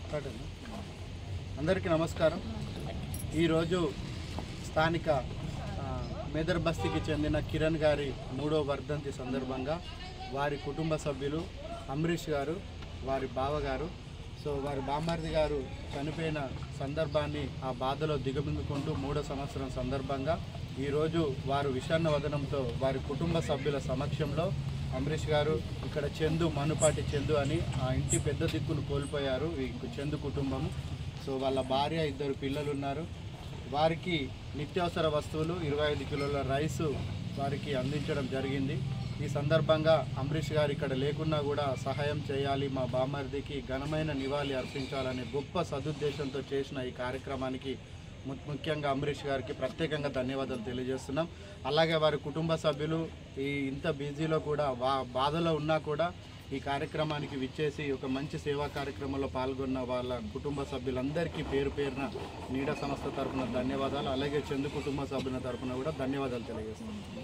మాట్లాడండి అందరికీ నమస్కారం ఈరోజు స్థానిక ఆ, మేదర్ బస్తీకి చెందిన కిరణ్ గారి మూడో వర్ధంతి సందర్భంగా వారి కుటుంబ సభ్యులు అమరీష్ గారు వారి బావగారు సో వారి బామ్మర్ది గారు చనిపోయిన సందర్భాన్ని ఆ బాధలో దిగమిందుకుంటూ మూడో సంవత్సరం సందర్భంగా ఈరోజు వారు విషాన్న వదనంతో వారి కుటుంబ సభ్యుల సమక్షంలో అమరీష్ గారు ఇక్కడ చందు మనుపాటి చందు అని ఆ ఇంటి పెద్ద దిక్కును కోల్పోయారు ఈ చందు కుటుంబం సో వాళ్ళ భార్య ఇద్దరు పిల్లలు ఉన్నారు వారికి నిత్యావసర వస్తువులు ఇరవై ఐదు కిలోల రైసు వారికి అందించడం జరిగింది ఈ సందర్భంగా అంబరీష్ గారు ఇక్కడ లేకున్నా కూడా సహాయం చేయాలి మా బామర్దికి ఘనమైన నివాళి అర్పించాలనే గొప్ప సదుద్దేశంతో చేసిన ఈ కార్యక్రమానికి ము- ముఖ్యంగా అంబరీష్ గారికి ప్రత్యేకంగా ధన్యవాదాలు తెలియజేస్తున్నాం అలాగే వారి కుటుంబ సభ్యులు ఈ ఇంత బిజీలో కూడా వా బాధలో ఉన్నా కూడా ఈ కార్యక్రమానికి విచ్చేసి ఒక మంచి సేవా కార్యక్రమంలో పాల్గొన్న వాళ్ళ కుటుంబ సభ్యులందరికీ పేరు పేరున నీడ సంస్థ తరపున ధన్యవాదాలు అలాగే చందు కుటుంబ సభ్యుల తరపున కూడా ధన్యవాదాలు తెలియజేస్తున్నాం